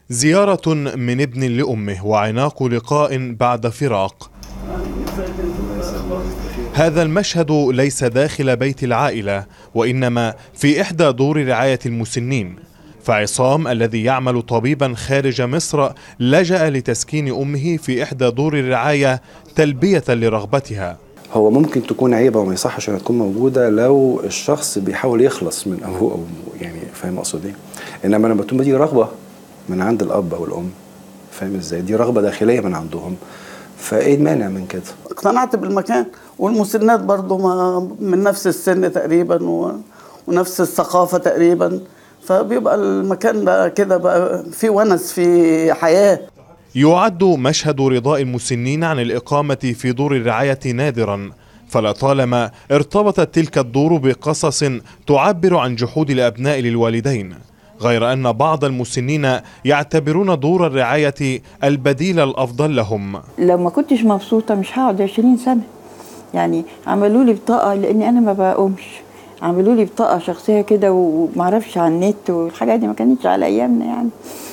زيارة من ابن لأمه وعناق لقاء بعد فراق هذا المشهد ليس داخل بيت العائلة وإنما في إحدى دور رعاية المسنين فعصام الذي يعمل طبيبا خارج مصر لجأ لتسكين أمه في إحدى دور الرعاية تلبية لرغبتها هو ممكن تكون عيبه وما يصحش انها تكون موجوده لو الشخص بيحاول يخلص من ابوه او يعني فاهم اقصد ايه انما لما تكون دي رغبه من عند الاب او الام فاهم ازاي دي رغبه داخليه من عندهم فايه المانع من كده اقتنعت بالمكان والمسنات برضو ما من نفس السن تقريبا و... ونفس الثقافة تقريبا فبيبقى المكان بقى كده بقى في ونس في حياة يعد مشهد رضاء المسنين عن الإقامة في دور الرعاية نادرا فلطالما ارتبطت تلك الدور بقصص تعبر عن جحود الأبناء للوالدين غير أن بعض المسنين يعتبرون دور الرعاية البديل الأفضل لهم لو ما كنتش مبسوطة مش هقعد 20 سنة يعني عملوا لي بطاقة لأني أنا ما بقومش عملوا لي بطاقة شخصية كده ومعرفش على النت والحاجات دي ما كانتش على أيامنا يعني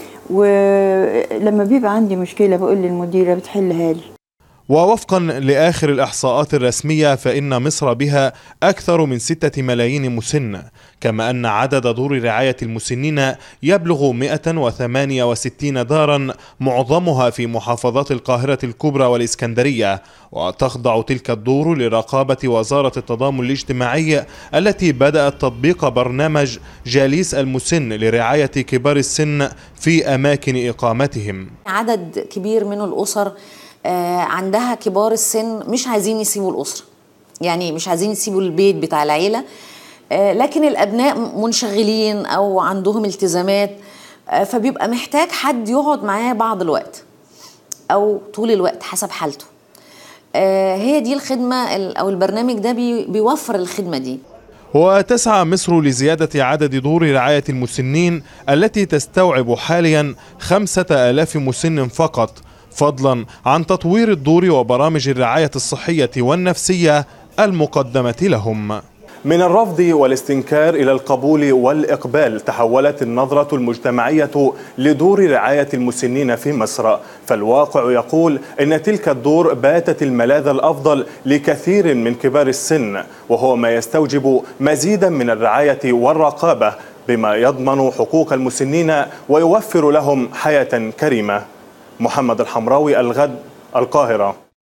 ولما بيبقى عندي مشكلة بقول للمديرة بتحلها لي ووفقا لآخر الإحصاءات الرسمية فإن مصر بها أكثر من ستة ملايين مسن كما أن عدد دور رعاية المسنين يبلغ 168 دارا معظمها في محافظات القاهرة الكبرى والإسكندرية وتخضع تلك الدور لرقابة وزارة التضامن الاجتماعي التي بدأت تطبيق برنامج جاليس المسن لرعاية كبار السن في أماكن إقامتهم عدد كبير من الأسر عندها كبار السن مش عايزين يسيبوا الأسرة يعني مش عايزين يسيبوا البيت بتاع العيلة لكن الأبناء منشغلين أو عندهم التزامات فبيبقى محتاج حد يقعد معاه بعض الوقت أو طول الوقت حسب حالته هي دي الخدمة أو البرنامج ده بيوفر الخدمة دي وتسعى مصر لزيادة عدد دور رعاية المسنين التي تستوعب حاليا خمسة آلاف مسن فقط فضلا عن تطوير الدور وبرامج الرعاية الصحية والنفسية المقدمة لهم من الرفض والاستنكار إلى القبول والإقبال تحولت النظرة المجتمعية لدور رعاية المسنين في مصر فالواقع يقول إن تلك الدور باتت الملاذ الأفضل لكثير من كبار السن وهو ما يستوجب مزيدا من الرعاية والرقابة بما يضمن حقوق المسنين ويوفر لهم حياة كريمة محمد الحمراوي الغد القاهرة